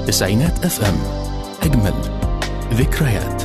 تسعينات اف ام اجمل ذكريات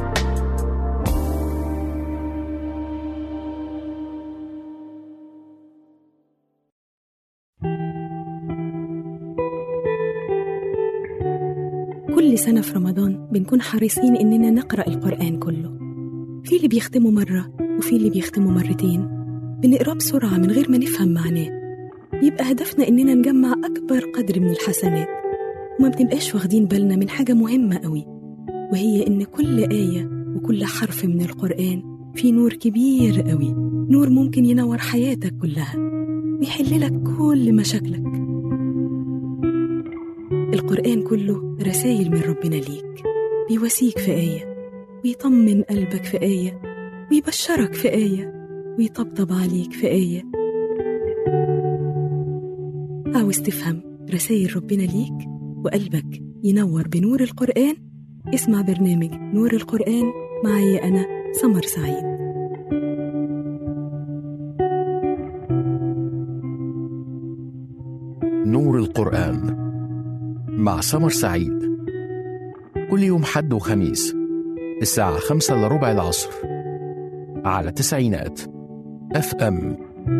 كل سنة في رمضان بنكون حريصين إننا نقرأ القرآن كله في اللي بيختمه مرة وفي اللي بيختمه مرتين بنقراه بسرعة من غير ما نفهم معناه بيبقى هدفنا إننا نجمع أكبر قدر من الحسنات وما بنبقاش واخدين بالنا من حاجة مهمة قوي وهي إن كل آية وكل حرف من القرآن فيه نور كبير قوي نور ممكن ينور حياتك كلها ويحل لك كل مشاكلك القرآن كله رسائل من ربنا ليك بيواسيك في آية ويطمن قلبك في آية ويبشرك في آية ويطبطب عليك في آية عاوز تفهم رسائل ربنا ليك وقلبك ينور بنور القرآن اسمع برنامج نور القرآن معي أنا سمر سعيد نور القرآن مع سمر سعيد كل يوم حد وخميس الساعة خمسة إلا ربع العصر على تسعينات اف ام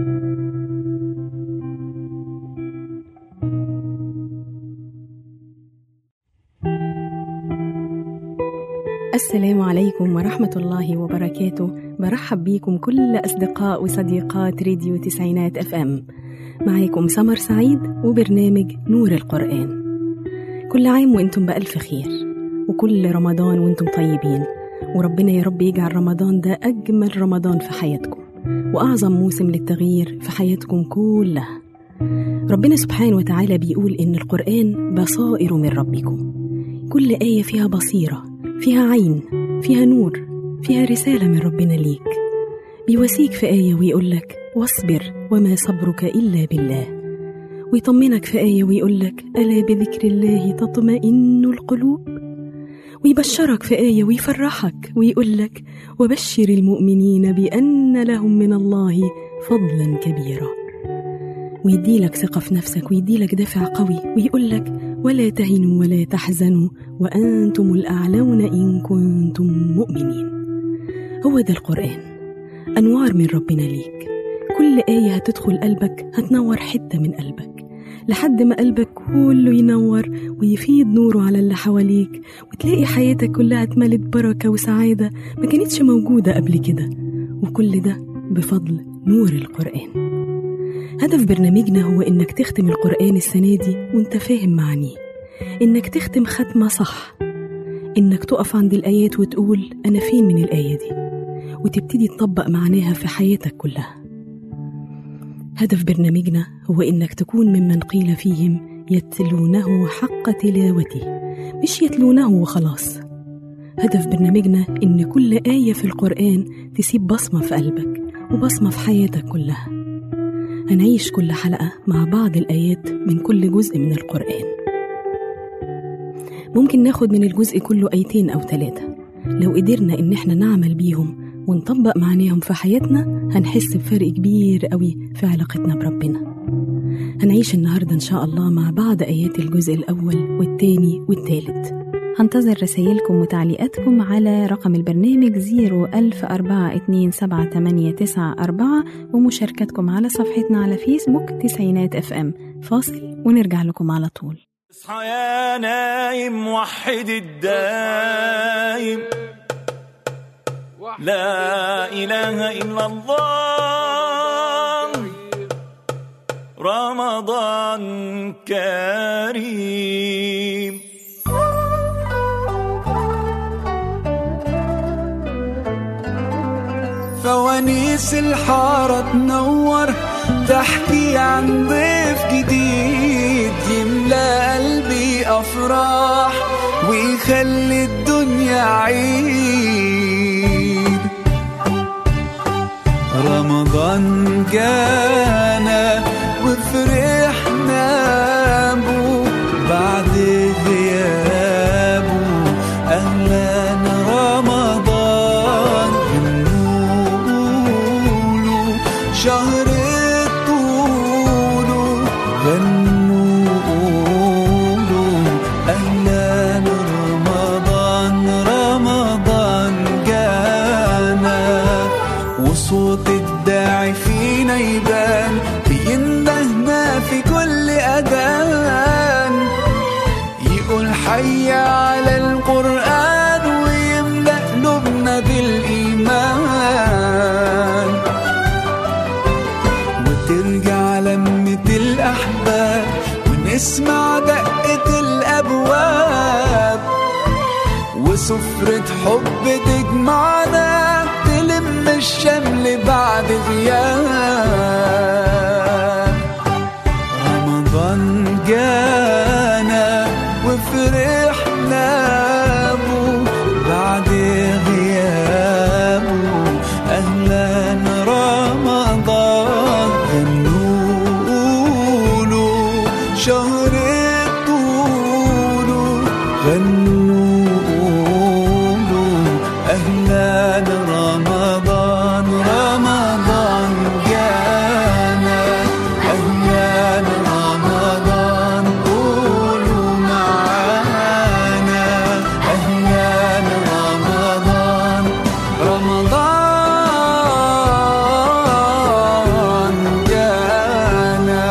السلام عليكم ورحمة الله وبركاته برحب بيكم كل أصدقاء وصديقات راديو تسعينات اف ام معاكم سمر سعيد وبرنامج نور القرآن كل عام وانتم بألف خير وكل رمضان وانتم طيبين وربنا يا رب يجعل رمضان ده أجمل رمضان في حياتكم وأعظم موسم للتغيير في حياتكم كلها ربنا سبحانه وتعالى بيقول إن القرآن بصائر من ربكم كل آية فيها بصيرة فيها عين فيها نور فيها رسالة من ربنا ليك بيواسيك في آية ويقولك واصبر وما صبرك إلا بالله ويطمنك في آية ويقولك ألا بذكر الله تطمئن القلوب ويبشرك في آية ويفرحك ويقولك وبشر المؤمنين بأن لهم من الله فضلا كبيرا ويديلك ثقة في نفسك ويديلك دافع قوي ويقولك ولا تهنوا ولا تحزنوا وأنتم الأعلون إن كنتم مؤمنين هو ده القرآن أنوار من ربنا ليك كل آية هتدخل قلبك هتنور حتة من قلبك لحد ما قلبك كله ينور ويفيض نوره على اللي حواليك وتلاقي حياتك كلها اتملت بركة وسعادة ما كانتش موجودة قبل كده وكل ده بفضل نور القرآن هدف برنامجنا هو إنك تختم القرآن السنة دي وإنت فاهم معانيه إنك تختم ختمة صح إنك تقف عند الآيات وتقول أنا فين من الآية دي وتبتدي تطبق معناها في حياتك كلها هدف برنامجنا هو إنك تكون ممن قيل فيهم يتلونه حق تلاوته مش يتلونه وخلاص هدف برنامجنا إن كل آية في القرآن تسيب بصمة في قلبك وبصمة في حياتك كلها هنعيش كل حلقة مع بعض الآيات من كل جزء من القرآن ممكن ناخد من الجزء كله آيتين أو ثلاثة لو قدرنا إن احنا نعمل بيهم ونطبق معناهم في حياتنا هنحس بفرق كبير قوي في علاقتنا بربنا هنعيش النهاردة إن شاء الله مع بعض آيات الجزء الأول والتاني والتالت هنتظر رسائلكم وتعليقاتكم على رقم البرنامج 010427894 ومشاركتكم على صفحتنا على فيسبوك تسعينات اف ام فاصل ونرجع لكم على طول اصحى يا نايم وحد الدايم لا إله إلا الله رمضان كريم فوانيس الحارة تنور تحكي عن ضيف جديد يملى قلبي أفراح ويخلي الدنيا عيد رمضان جانا وفرحنا بو بعد غيابه أهلا رمضان بنقوله شهر الطول غنوا قولوا أهلا تسمع دقة الأبواب وسفرة حب تجمعنا تلم الشمل بعد غياب رمضان جانا وفرحنا بو بعد غيابه أهلا رمضان غنوا له شهر طوله غنوا له أهلا رمضان رمضان جانا أهلا رمضان قولوا معانا أهلا رمضان رمضان جانا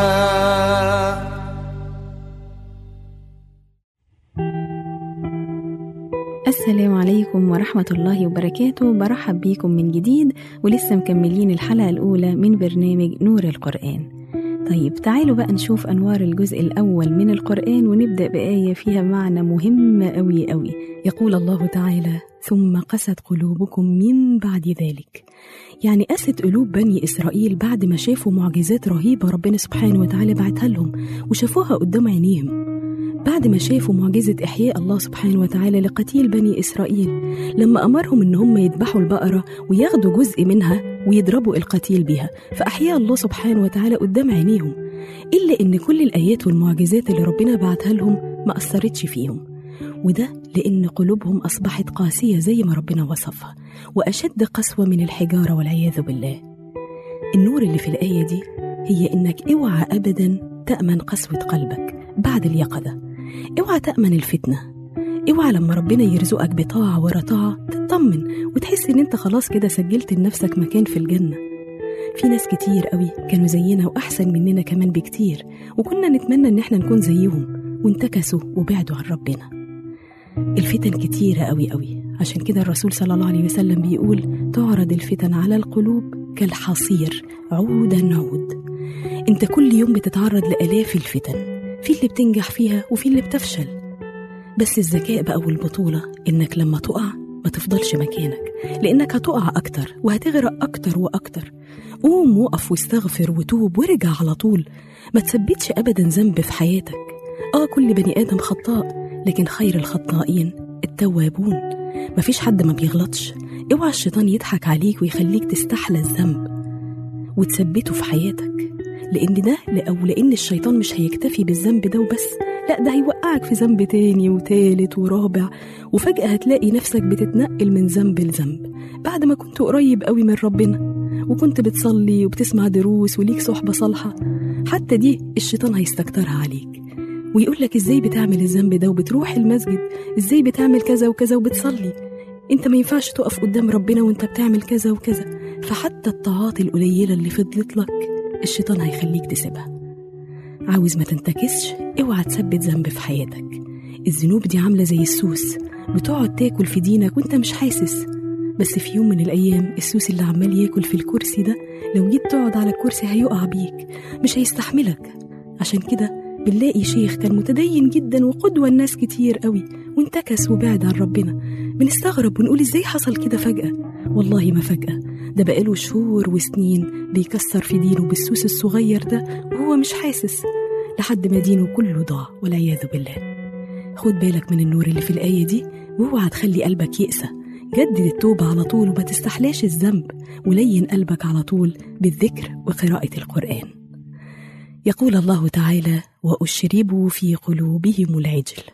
السلام عليكم ورحمة الله وبركاته برحب بيكم من جديد ولسه مكملين الحلقة الأولى من برنامج نور القرآن طيب تعالوا بقى نشوف أنوار الجزء الأول من القرآن ونبدأ بآية فيها معنى مهم أوي أوي يقول الله تعالى ثم قست قلوبكم من بعد ذلك يعني قست قلوب بني إسرائيل بعد ما شافوا معجزات رهيبة ربنا سبحانه وتعالى بعتها لهم وشافوها قدام عينيهم بعد ما شافوا معجزة إحياء الله سبحانه وتعالى لقتيل بني إسرائيل لما أمرهم إن هم يذبحوا البقرة وياخدوا جزء منها ويضربوا القتيل بيها فأحيا الله سبحانه وتعالى قدام عينيهم إلا إن كل الآيات والمعجزات اللي ربنا بعتها لهم ما أثرتش فيهم وده لأن قلوبهم أصبحت قاسية زي ما ربنا وصفها وأشد قسوة من الحجارة والعياذ بالله النور اللي في الآية دي هي إنك اوعى أبدا تأمن قسوة قلبك بعد اليقظة اوعى تأمن الفتنة اوعى لما ربنا يرزقك بطاعة ورا طاعة تطمن وتحس ان انت خلاص كده سجلت لنفسك مكان في الجنة في ناس كتير قوي كانوا زينا وأحسن مننا كمان بكتير وكنا نتمنى ان احنا نكون زيهم وانتكسوا وبعدوا عن ربنا الفتن كتيرة قوي قوي عشان كده الرسول صلى الله عليه وسلم بيقول تعرض الفتن على القلوب كالحصير عودا عود انت كل يوم بتتعرض لآلاف الفتن في اللي بتنجح فيها وفي اللي بتفشل بس الذكاء بقى والبطولة إنك لما تقع ما تفضلش مكانك لأنك هتقع أكتر وهتغرق أكتر وأكتر قوم وقف واستغفر وتوب وارجع على طول ما تثبتش أبدا ذنب في حياتك آه كل بني آدم خطاء لكن خير الخطائين التوابون مفيش حد ما بيغلطش اوعى الشيطان يضحك عليك ويخليك تستحلى الذنب وتثبته في حياتك لأن ده أو لأن الشيطان مش هيكتفي بالذنب ده وبس لا ده هيوقعك في ذنب تاني وتالت ورابع وفجأة هتلاقي نفسك بتتنقل من ذنب لذنب بعد ما كنت قريب قوي من ربنا وكنت بتصلي وبتسمع دروس وليك صحبة صالحة حتى دي الشيطان هيستكترها عليك ويقول لك ازاي بتعمل الذنب ده وبتروح المسجد ازاي بتعمل كذا وكذا وبتصلي انت ما ينفعش تقف قدام ربنا وانت بتعمل كذا وكذا فحتى الطاعات القليلة اللي فضلت لك الشيطان هيخليك تسيبها عاوز ما تنتكسش اوعى تثبت ذنب في حياتك الذنوب دي عاملة زي السوس بتقعد تاكل في دينك وانت مش حاسس بس في يوم من الأيام السوس اللي عمال ياكل في الكرسي ده لو جيت تقعد على الكرسي هيقع بيك مش هيستحملك عشان كده بنلاقي شيخ كان متدين جدا وقدوة الناس كتير قوي وانتكس وبعد عن ربنا بنستغرب ونقول ازاي حصل كده فجأة والله ما فجأة ده بقاله شهور وسنين بيكسر في دينه بالسوس الصغير ده وهو مش حاسس لحد ما دينه كله ضاع والعياذ بالله خد بالك من النور اللي في الآية دي واوعى تخلي قلبك يقسى جدد التوبة على طول وما تستحلاش الذنب ولين قلبك على طول بالذكر وقراءة القرآن يقول الله تعالى وأشربوا في قلوبهم العجل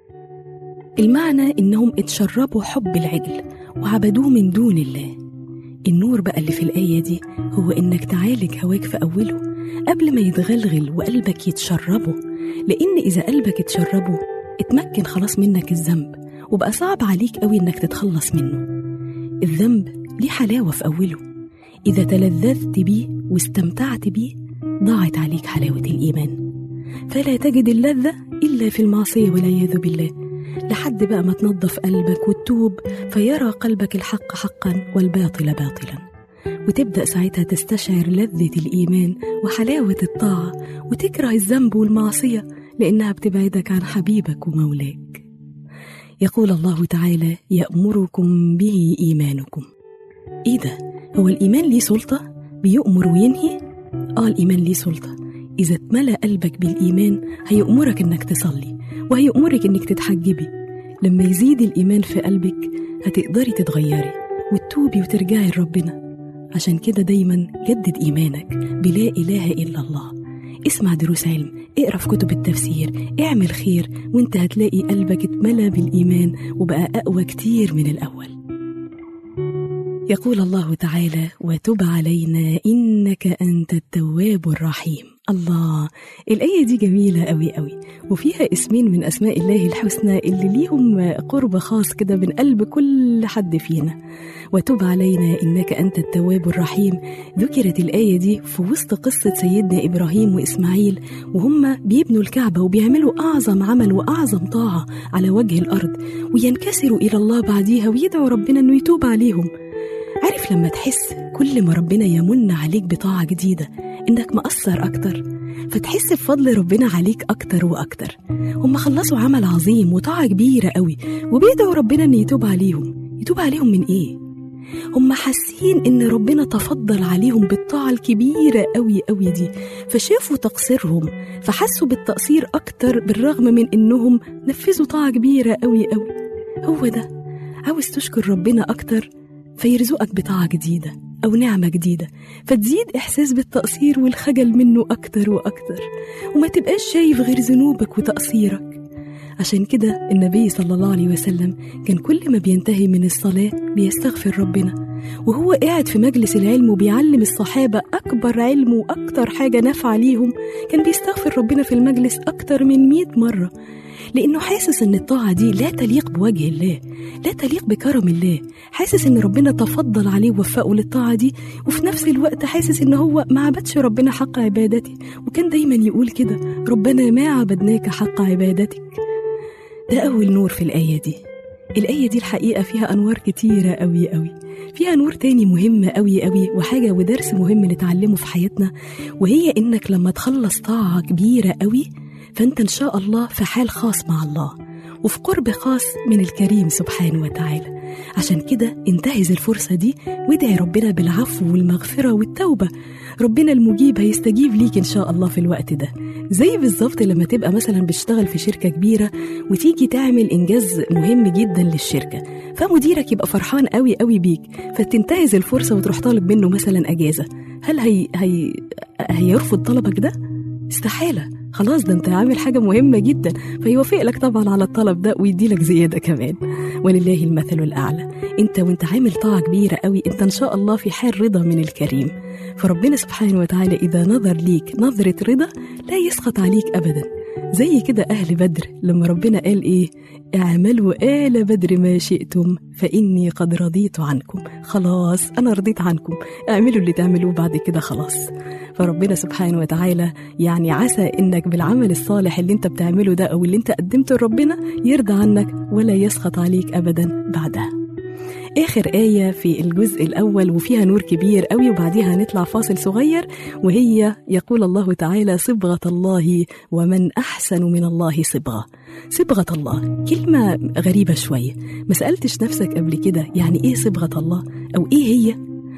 المعنى إنهم اتشربوا حب العجل وعبدوه من دون الله النور بقى اللي في الآية دي هو إنك تعالج هواك في أوله قبل ما يتغلغل وقلبك يتشربه لأن إذا قلبك اتشربه اتمكن خلاص منك الذنب وبقى صعب عليك قوي إنك تتخلص منه الذنب ليه حلاوة في أوله إذا تلذذت بيه واستمتعت بيه ضاعت عليك حلاوة الإيمان فلا تجد اللذة إلا في المعصية والعياذ بالله لحد بقى ما تنظف قلبك وتتوب فيرى قلبك الحق حقا والباطل باطلا وتبدأ ساعتها تستشعر لذة الإيمان وحلاوة الطاعة وتكره الذنب والمعصية لأنها بتبعدك عن حبيبك ومولاك يقول الله تعالى يأمركم به إيمانكم إيه ده؟ هو الإيمان ليه سلطة؟ بيؤمر وينهي؟ آه الإيمان ليه سلطة إذا اتملى قلبك بالإيمان هيأمرك إنك تصلي وهيأمرك إنك تتحجبي لما يزيد الإيمان في قلبك هتقدري تتغيري وتتوبي وترجعي لربنا عشان كده دايما جدد إيمانك بلا إله إلا الله اسمع دروس علم اقرا في كتب التفسير اعمل خير وانت هتلاقي قلبك اتملى بالإيمان وبقى أقوى كتير من الأول يقول الله تعالى وتب علينا إنك أنت التواب الرحيم الله الآية دي جميلة قوي قوي وفيها اسمين من أسماء الله الحسنى اللي ليهم قرب خاص كده من قلب كل حد فينا وتب علينا إنك أنت التواب الرحيم ذكرت الآية دي في وسط قصة سيدنا إبراهيم وإسماعيل وهم بيبنوا الكعبة وبيعملوا أعظم عمل وأعظم طاعة على وجه الأرض وينكسروا إلى الله بعديها ويدعوا ربنا إنه يتوب عليهم عارف لما تحس كل ما ربنا يمن عليك بطاعة جديدة إنك مقصر أكتر فتحس بفضل ربنا عليك أكتر وأكتر هم خلصوا عمل عظيم وطاعة كبيرة قوي وبيدعوا ربنا إن يتوب عليهم يتوب عليهم من إيه؟ هم حاسين إن ربنا تفضل عليهم بالطاعة الكبيرة قوي قوي دي فشافوا تقصيرهم فحسوا بالتقصير أكتر بالرغم من إنهم نفذوا طاعة كبيرة قوي قوي هو ده عاوز تشكر ربنا أكتر فيرزقك بطاعة جديدة أو نعمة جديدة فتزيد إحساس بالتقصير والخجل منه أكتر وأكتر وما تبقاش شايف غير ذنوبك وتقصيرك عشان كده النبي صلى الله عليه وسلم كان كل ما بينتهي من الصلاة بيستغفر ربنا وهو قاعد في مجلس العلم وبيعلم الصحابة أكبر علم وأكتر حاجة نافعة ليهم كان بيستغفر ربنا في المجلس أكتر من مئة مرة لأنه حاسس إن الطاعة دي لا تليق بوجه الله لا تليق بكرم الله حاسس إن ربنا تفضل عليه ووفقه للطاعة دي وفي نفس الوقت حاسس إن هو ما عبدش ربنا حق عبادته وكان دايما يقول كده ربنا ما عبدناك حق عبادتك ده أول نور في الآية دي الآية دي الحقيقة فيها أنوار كتيرة أوي أوي فيها نور تاني مهم أوي أوي وحاجة ودرس مهم نتعلمه في حياتنا وهي إنك لما تخلص طاعة كبيرة أوي فأنت إن شاء الله في حال خاص مع الله وفي قرب خاص من الكريم سبحانه وتعالى عشان كده انتهز الفرصة دي وادعي ربنا بالعفو والمغفرة والتوبة ربنا المجيب هيستجيب ليك إن شاء الله في الوقت ده زي بالظبط لما تبقى مثلا بتشتغل في شركة كبيرة وتيجي تعمل إنجاز مهم جدا للشركة فمديرك يبقى فرحان قوي قوي بيك فتنتهز الفرصة وتروح طالب منه مثلا أجازة هل هي هي هيرفض طلبك ده؟ استحالة خلاص ده انت عامل حاجة مهمة جدا فيوافق لك طبعا على الطلب ده ويدي لك زيادة كمان ولله المثل الأعلى انت وانت عامل طاعة كبيرة قوي انت ان شاء الله في حال رضا من الكريم فربنا سبحانه وتعالى إذا نظر ليك نظرة رضا لا يسخط عليك أبدا زي كده أهل بدر لما ربنا قال إيه اعملوا آل بدر ما شئتم فإني قد رضيت عنكم خلاص أنا رضيت عنكم اعملوا اللي تعملوه بعد كده خلاص فربنا سبحانه وتعالى يعني عسى إنك بالعمل الصالح اللي انت بتعمله ده أو اللي انت قدمته لربنا يرضى عنك ولا يسخط عليك أبدا بعدها آخر آية في الجزء الأول وفيها نور كبير قوي وبعديها هنطلع فاصل صغير وهي يقول الله تعالى صبغة الله ومن أحسن من الله صبغة صبغة الله كلمة غريبة شوية ما سألتش نفسك قبل كده يعني إيه صبغة الله أو إيه هي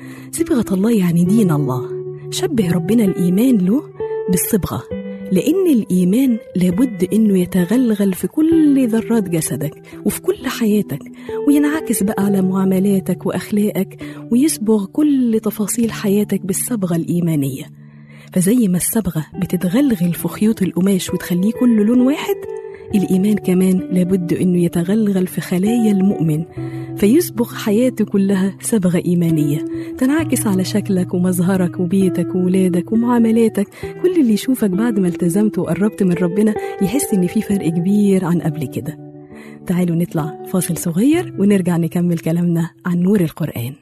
صبغة الله يعني دين الله شبه ربنا الإيمان له بالصبغة لأن الإيمان لابد إنه يتغلغل في كل ذرات جسدك وفي كل حياتك وينعكس بقى على معاملاتك وأخلاقك ويصبغ كل تفاصيل حياتك بالصبغة الإيمانية فزي ما الصبغة بتتغلغل في خيوط القماش وتخليه كل لون واحد الإيمان كمان لابد إنه يتغلغل في خلايا المؤمن فيصبغ حياته كلها صبغة إيمانية تنعكس على شكلك ومظهرك وبيتك وولادك ومعاملاتك كل اللي يشوفك بعد ما التزمت وقربت من ربنا يحس إن في فرق كبير عن قبل كده تعالوا نطلع فاصل صغير ونرجع نكمل كلامنا عن نور القرآن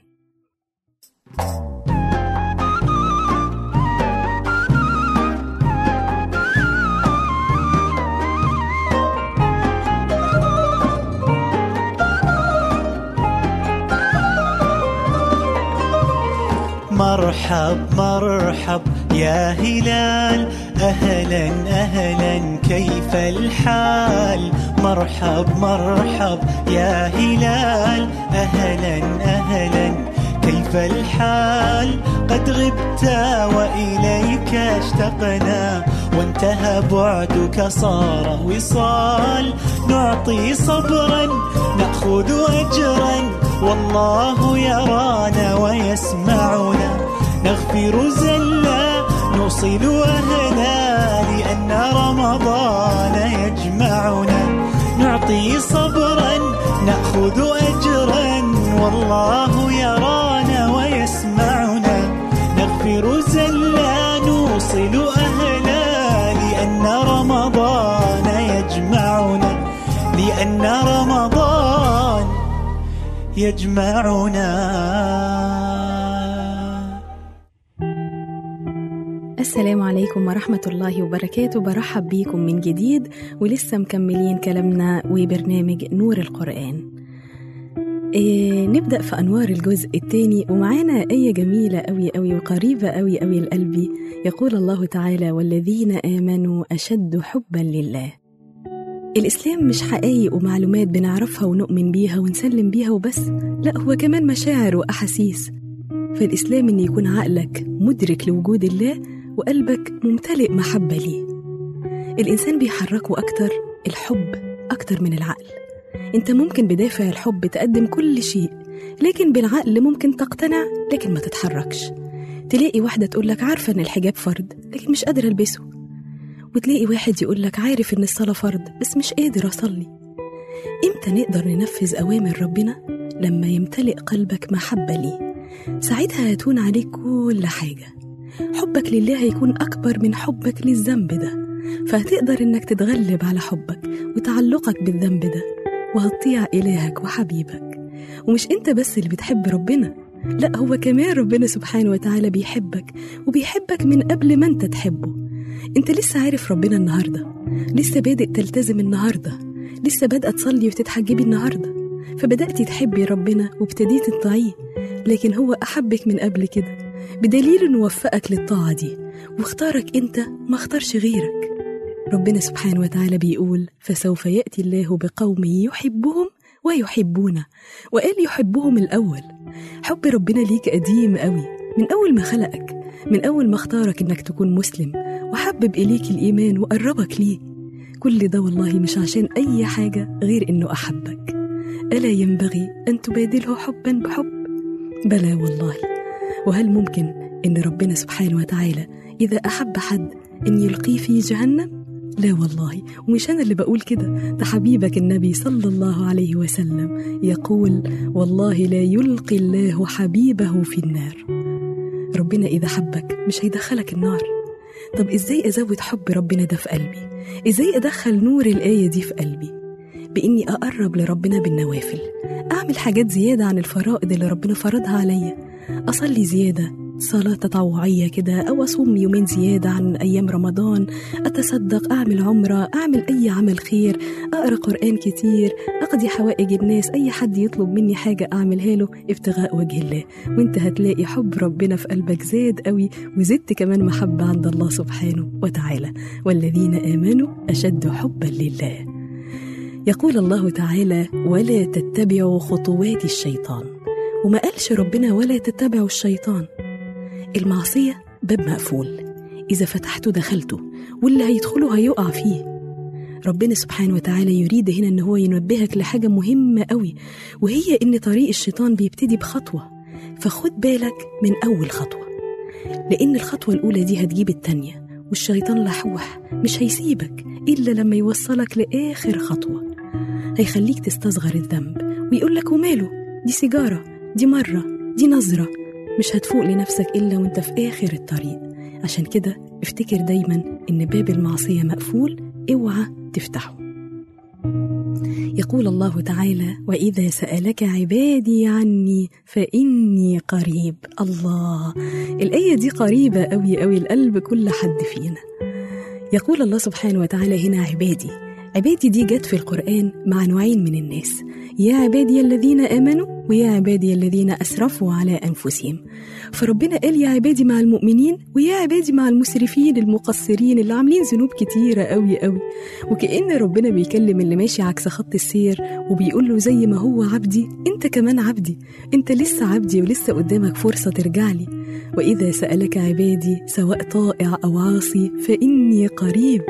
مرحب مرحب يا هلال أهلا أهلا كيف الحال مرحب مرحب يا هلال أهلا أهلا كيف الحال قد غبت وإليك اشتقنا وانتهى بعدك صار وصال نعطي صبرا نأخذ أجرا والله يرانا ويسمعنا نغفر زلا نوصل أهلا لأن رمضان يجمعنا نعطي صبرا نأخذ أجرا والله يرانا ويسمعنا نغفر زلا نوصل أهلا لأن رمضان يجمعنا لأن رمضان يجمعنا السلام عليكم ورحمة الله وبركاته برحب بيكم من جديد ولسه مكملين كلامنا وبرنامج نور القرآن إيه نبدأ في أنوار الجزء الثاني ومعانا آية جميلة أوي أوي وقريبة أوي أوي لقلبي يقول الله تعالى والذين آمنوا أشد حبا لله الإسلام مش حقايق ومعلومات بنعرفها ونؤمن بيها ونسلم بيها وبس لا هو كمان مشاعر وأحاسيس فالإسلام إن يكون عقلك مدرك لوجود الله وقلبك ممتلئ محبة ليه الإنسان بيحركه أكتر الحب أكتر من العقل أنت ممكن بدافع الحب تقدم كل شيء لكن بالعقل ممكن تقتنع لكن ما تتحركش تلاقي واحدة تقولك عارفة إن الحجاب فرض لكن مش قادرة ألبسه وتلاقي واحد يقولك عارف إن الصلاة فرض بس مش قادر أصلي إمتى نقدر ننفذ أوامر ربنا لما يمتلئ قلبك محبة ليه ساعتها هتون عليك كل حاجة حبك لله هيكون أكبر من حبك للذنب ده فهتقدر إنك تتغلب على حبك وتعلقك بالذنب ده وهتطيع إلهك وحبيبك ومش أنت بس اللي بتحب ربنا لا هو كمان ربنا سبحانه وتعالى بيحبك وبيحبك من قبل ما أنت تحبه أنت لسه عارف ربنا النهاردة لسه بادئ تلتزم النهاردة لسه بادئة تصلي وتتحجبي النهاردة فبدأتي تحبي ربنا وابتديتي تطيعيه لكن هو أحبك من قبل كده بدليل إنه وفقك للطاعة دي واختارك أنت ما اختارش غيرك ربنا سبحانه وتعالى بيقول فسوف يأتي الله بقوم يحبهم ويحبونه وقال يحبهم الأول حب ربنا ليك قديم قوي من أول ما خلقك من أول ما اختارك إنك تكون مسلم وحبب إليك الإيمان وقربك ليه كل ده والله مش عشان أي حاجة غير إنه أحبك ألا ينبغي أن تبادله حبا بحب بلى والله وهل ممكن إن ربنا سبحانه وتعالى إذا أحب حد إن يلقيه في جهنم؟ لا والله ومش أنا اللي بقول كده ده حبيبك النبي صلى الله عليه وسلم يقول والله لا يلقي الله حبيبه في النار ربنا إذا حبك مش هيدخلك النار طب إزاي أزود حب ربنا ده في قلبي؟ إزاي أدخل نور الآية دي في قلبي؟ بإني أقرب لربنا بالنوافل أعمل حاجات زيادة عن الفرائض اللي ربنا فرضها عليا أصلي زيادة صلاة تطوعية كده أو أصوم يومين زيادة عن أيام رمضان أتصدق أعمل عمرة أعمل أي عمل خير أقرأ قرآن كتير أقضي حوائج الناس أي حد يطلب مني حاجة أعملها له ابتغاء وجه الله وانت هتلاقي حب ربنا في قلبك زاد قوي وزدت كمان محبة عند الله سبحانه وتعالى والذين آمنوا أشد حبا لله يقول الله تعالى ولا تتبعوا خطوات الشيطان وما قالش ربنا ولا تتبعوا الشيطان المعصية باب مقفول إذا فتحته دخلته واللي هيدخله هيقع فيه ربنا سبحانه وتعالى يريد هنا إن هو ينبهك لحاجة مهمة قوي وهي إن طريق الشيطان بيبتدي بخطوة فخد بالك من أول خطوة لأن الخطوة الأولى دي هتجيب التانية والشيطان لحوح مش هيسيبك إلا لما يوصلك لآخر خطوة هيخليك تستصغر الذنب ويقولك وماله دي سيجارة دي مرة دي نظرة مش هتفوق لنفسك إلا وانت في آخر الطريق عشان كده افتكر دايما إن باب المعصية مقفول اوعى تفتحه يقول الله تعالى وإذا سألك عبادي عني فإني قريب الله الآية دي قريبة أوي أوي القلب كل حد فينا يقول الله سبحانه وتعالى هنا عبادي عبادي دي جت في القرآن مع نوعين من الناس يا عبادي الذين آمنوا ويا عبادي الذين أسرفوا على أنفسهم فربنا قال يا عبادي مع المؤمنين ويا عبادي مع المسرفين المقصرين اللي عاملين ذنوب كتيرة قوي قوي وكأن ربنا بيكلم اللي ماشي عكس خط السير وبيقول له زي ما هو عبدي انت كمان عبدي انت لسه عبدي ولسه قدامك فرصة ترجع لي وإذا سألك عبادي سواء طائع أو عاصي فإني قريب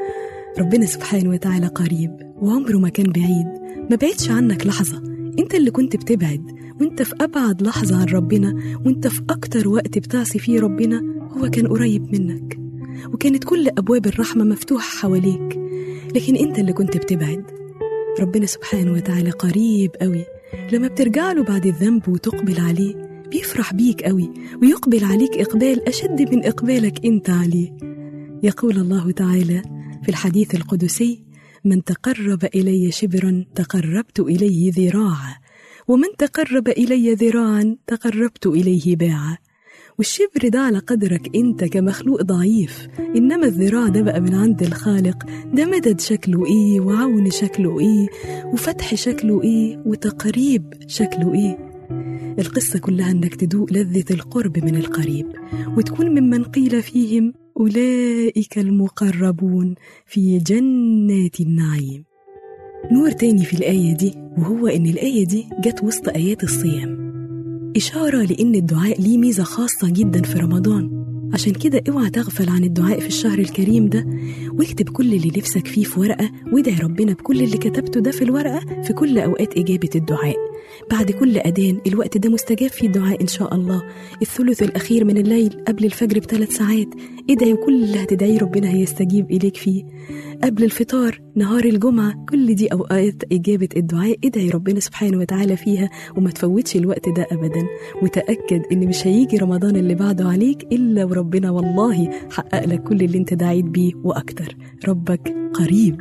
ربنا سبحانه وتعالى قريب وعمره ما كان بعيد ما بعدش عنك لحظة انت اللي كنت بتبعد وانت في أبعد لحظة عن ربنا وانت في أكتر وقت بتعصي فيه ربنا هو كان قريب منك وكانت كل أبواب الرحمة مفتوحة حواليك لكن انت اللي كنت بتبعد ربنا سبحانه وتعالى قريب قوي لما بترجع له بعد الذنب وتقبل عليه بيفرح بيك قوي ويقبل عليك إقبال أشد من إقبالك أنت عليه يقول الله تعالى في الحديث القدسي من تقرب إلي شبرا تقربت إليه ذراعا ومن تقرب إلي ذراعا تقربت إليه باعا والشبر ده على قدرك انت كمخلوق ضعيف انما الذراع ده بقى من عند الخالق ده مدد شكله ايه وعون شكله ايه وفتح شكله ايه وتقريب شكله ايه القصة كلها انك تدوق لذة القرب من القريب وتكون ممن قيل فيهم أولئك المقربون في جنات النعيم نور تاني في الآية دي وهو إن الآية دي جت وسط آيات الصيام إشارة لإن الدعاء ليه ميزة خاصة جدا في رمضان عشان كده اوعى تغفل عن الدعاء في الشهر الكريم ده واكتب كل اللي نفسك فيه في ورقة وادعي ربنا بكل اللي كتبته ده في الورقة في كل أوقات إجابة الدعاء بعد كل أذان الوقت ده مستجاب فيه الدعاء إن شاء الله الثلث الأخير من الليل قبل الفجر بثلاث ساعات ادعي وكل اللي هتدعيه ربنا هيستجيب إليك فيه قبل الفطار نهار الجمعة كل دي أوقات إجابة الدعاء ادعي ربنا سبحانه وتعالى فيها وما تفوتش الوقت ده أبدا وتأكد إن مش هيجي رمضان اللي بعده عليك إلا وربنا والله حقق لك كل اللي انت دعيت بيه وأكتر ربك قريب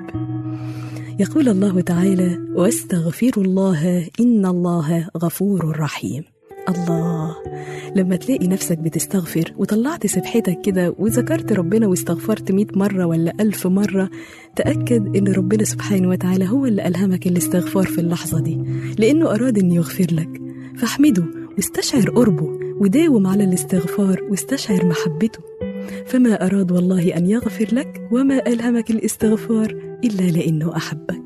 يقول الله تعالى واستغفروا الله إن الله غفور رحيم الله لما تلاقي نفسك بتستغفر وطلعت سبحتك كده وذكرت ربنا واستغفرت مئة مرة ولا ألف مرة تأكد إن ربنا سبحانه وتعالى هو اللي ألهمك الاستغفار في اللحظة دي لأنه أراد أن يغفر لك فاحمده واستشعر قربه وداوم على الاستغفار واستشعر محبته فما أراد والله أن يغفر لك وما ألهمك الاستغفار إلا لأنه أحبك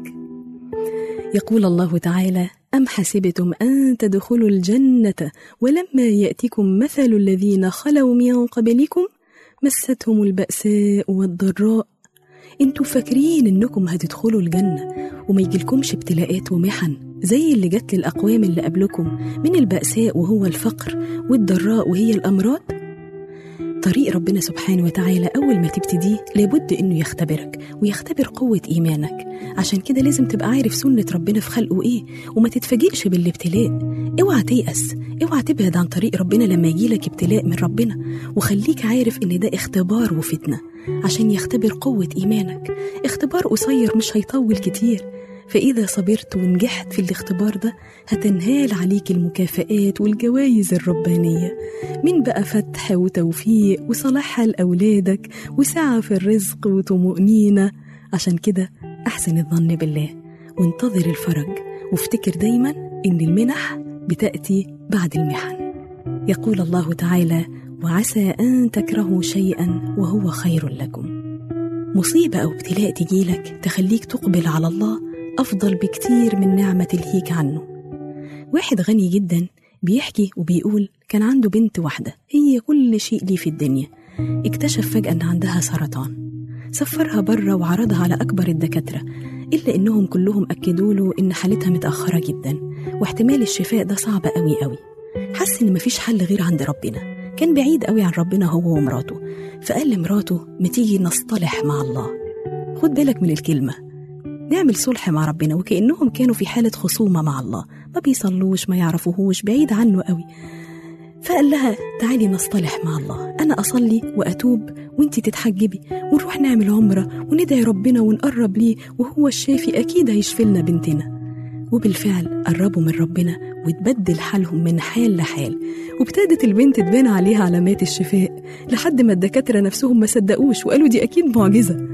يقول الله تعالى أم حسبتم أن تدخلوا الجنة ولما يأتكم مثل الذين خلوا من قبلكم مستهم البأساء والضراء انتوا فاكرين انكم هتدخلوا الجنة وما يجيلكمش ابتلاءات ومحن زي اللي جت للأقوام اللي قبلكم من البأساء وهو الفقر والضراء وهي الأمراض طريق ربنا سبحانه وتعالى أول ما تبتديه لابد إنه يختبرك ويختبر قوة إيمانك عشان كده لازم تبقى عارف سنة ربنا في خلقه إيه وما تتفاجئش بالابتلاء اوعى تيأس اوعى تبعد عن طريق ربنا لما يجيلك ابتلاء من ربنا وخليك عارف إن ده اختبار وفتنة عشان يختبر قوة إيمانك اختبار قصير مش هيطول كتير فإذا صبرت ونجحت في الاختبار ده هتنهال عليك المكافآت والجوائز الربانية من بقى فتح وتوفيق وصلاحها لأولادك وسعة في الرزق وطمأنينة عشان كده أحسن الظن بالله وانتظر الفرج وافتكر دايما إن المنح بتأتي بعد المحن يقول الله تعالى وعسى أن تكرهوا شيئا وهو خير لكم مصيبة أو ابتلاء تجيلك تخليك تقبل على الله أفضل بكتير من نعمة تلهيك عنه واحد غني جدا بيحكي وبيقول كان عنده بنت واحدة هي كل شيء ليه في الدنيا اكتشف فجأة أن عندها سرطان سفرها بره وعرضها على أكبر الدكاترة إلا إنهم كلهم أكدوا له إن حالتها متأخرة جدا واحتمال الشفاء ده صعب قوي قوي حس إن مفيش حل غير عند ربنا كان بعيد قوي عن ربنا هو ومراته فقال لمراته ما تيجي نصطلح مع الله خد بالك من الكلمة نعمل صلح مع ربنا وكأنهم كانوا في حالة خصومة مع الله ما بيصلوش ما يعرفوهوش بعيد عنه قوي فقال لها تعالي نصطلح مع الله أنا أصلي وأتوب وانتي تتحجبي ونروح نعمل عمرة وندعي ربنا ونقرب ليه وهو الشافي أكيد هيشفي لنا بنتنا وبالفعل قربوا من ربنا وتبدل حالهم من حال لحال وابتدت البنت تبان عليها علامات الشفاء لحد ما الدكاترة نفسهم ما صدقوش وقالوا دي أكيد معجزة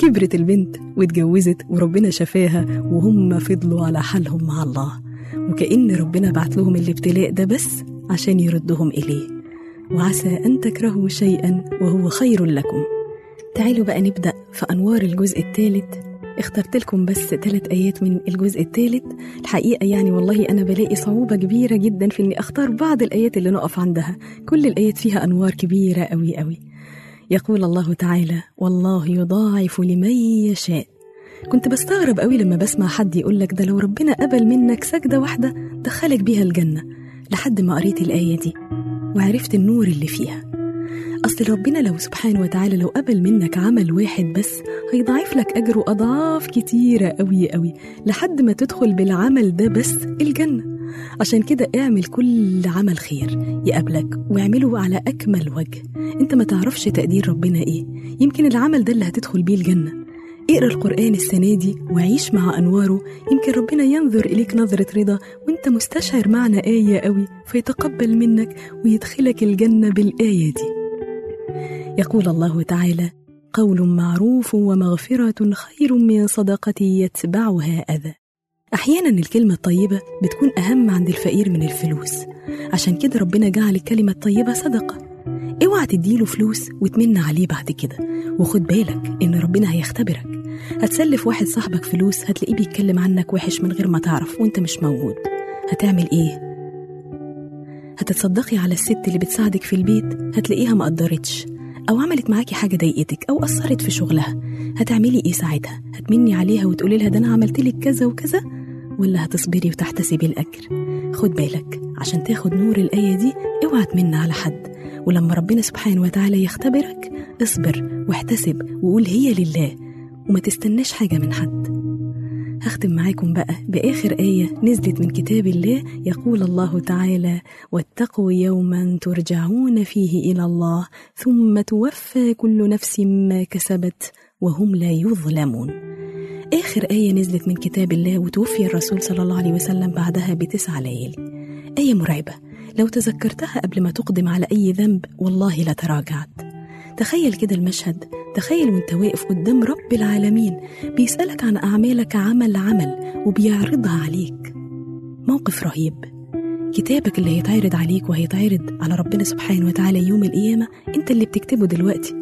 كبرت البنت واتجوزت وربنا شفاها وهم فضلوا على حالهم مع الله وكأن ربنا بعت لهم الابتلاء ده بس عشان يردهم إليه وعسى أن تكرهوا شيئا وهو خير لكم تعالوا بقى نبدأ في أنوار الجزء الثالث اخترت لكم بس ثلاث آيات من الجزء الثالث الحقيقة يعني والله أنا بلاقي صعوبة كبيرة جدا في إني أختار بعض الآيات اللي نقف عندها كل الآيات فيها أنوار كبيرة أوي أوي يقول الله تعالى والله يضاعف لمن يشاء كنت بستغرب قوي لما بسمع حد يقول لك ده لو ربنا قبل منك سجدة واحدة دخلك بيها الجنة لحد ما قريت الآية دي وعرفت النور اللي فيها أصل ربنا لو سبحانه وتعالى لو قبل منك عمل واحد بس هيضاعف لك أجره أضعاف كتيرة قوي قوي لحد ما تدخل بالعمل ده بس الجنة عشان كده اعمل كل عمل خير يقابلك واعمله على أكمل وجه انت ما تعرفش تقدير ربنا ايه يمكن العمل ده اللي هتدخل بيه الجنة اقرا القرآن السنة دي وعيش مع أنواره يمكن ربنا ينظر إليك نظرة رضا وانت مستشعر معنى آية قوي فيتقبل منك ويدخلك الجنة بالآية دي يقول الله تعالى قول معروف ومغفرة خير من صدقة يتبعها أذى أحيانا الكلمة الطيبة بتكون أهم عند الفقير من الفلوس عشان كده ربنا جعل الكلمة الطيبة صدقة اوعى تديله فلوس وتمن عليه بعد كده وخد بالك إن ربنا هيختبرك هتسلف واحد صاحبك فلوس هتلاقيه بيتكلم عنك وحش من غير ما تعرف وانت مش موجود هتعمل ايه؟ هتتصدقي على الست اللي بتساعدك في البيت هتلاقيها ما قدرتش أو عملت معاكي حاجة ضايقتك أو أثرت في شغلها هتعملي إيه ساعتها؟ هتمني عليها وتقولي لها ده أنا عملت لك كذا وكذا ولا هتصبري وتحتسبي الأجر؟ خد بالك عشان تاخد نور الآية دي اوعى تمن على حد ولما ربنا سبحانه وتعالى يختبرك اصبر واحتسب وقول هي لله وما تستناش حاجة من حد هختم معاكم بقى بآخر آية نزلت من كتاب الله يقول الله تعالى واتقوا يوما ترجعون فيه إلى الله ثم توفى كل نفس ما كسبت وهم لا يظلمون آخر آية نزلت من كتاب الله وتوفي الرسول صلى الله عليه وسلم بعدها بتسع ليالي آية مرعبة لو تذكرتها قبل ما تقدم على أي ذنب والله لتراجعت تخيل كده المشهد تخيل وانت واقف قدام رب العالمين بيسألك عن أعمالك عمل عمل وبيعرضها عليك موقف رهيب كتابك اللي هيتعرض عليك وهيتعرض على ربنا سبحانه وتعالى يوم القيامة انت اللي بتكتبه دلوقتي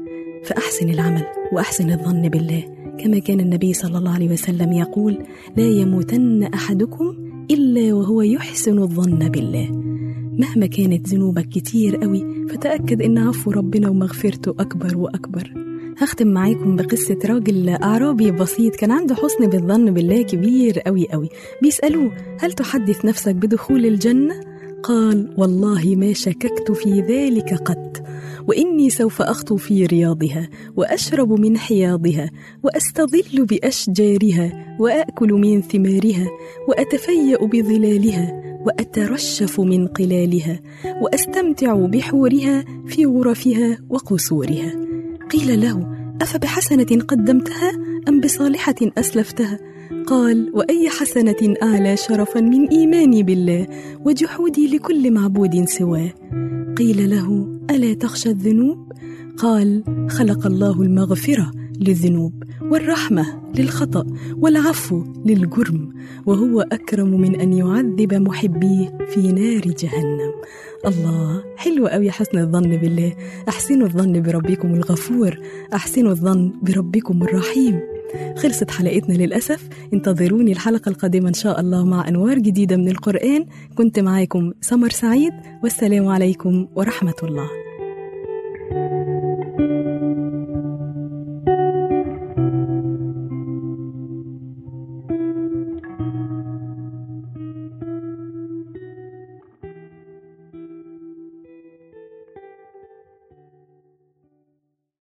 فأحسن العمل وأحسن الظن بالله كما كان النبي صلى الله عليه وسلم يقول لا يموتن أحدكم إلا وهو يحسن الظن بالله مهما كانت ذنوبك كتير قوي فتأكد إن عفو ربنا ومغفرته أكبر وأكبر هختم معاكم بقصة راجل أعرابي بسيط كان عنده حسن بالظن بالله كبير قوي قوي بيسألوه هل تحدث نفسك بدخول الجنة؟ قال والله ما شككت في ذلك قط وإني سوف أخطو في رياضها وأشرب من حياضها وأستظل بأشجارها وأكل من ثمارها وأتفيأ بظلالها واترشف من قلالها واستمتع بحورها في غرفها وقصورها قيل له افبحسنه قدمتها ام بصالحه اسلفتها قال واي حسنه اعلى شرفا من ايماني بالله وجحودي لكل معبود سواه قيل له الا تخشى الذنوب قال خلق الله المغفره للذنوب والرحمه للخطا والعفو للجرم وهو اكرم من ان يعذب محبيه في نار جهنم الله حلو قوي حسن الظن بالله احسنوا الظن بربكم الغفور احسنوا الظن بربكم الرحيم خلصت حلقتنا للأسف انتظروني الحلقة القادمة إن شاء الله مع أنوار جديدة من القرآن كنت معاكم سمر سعيد والسلام عليكم ورحمة الله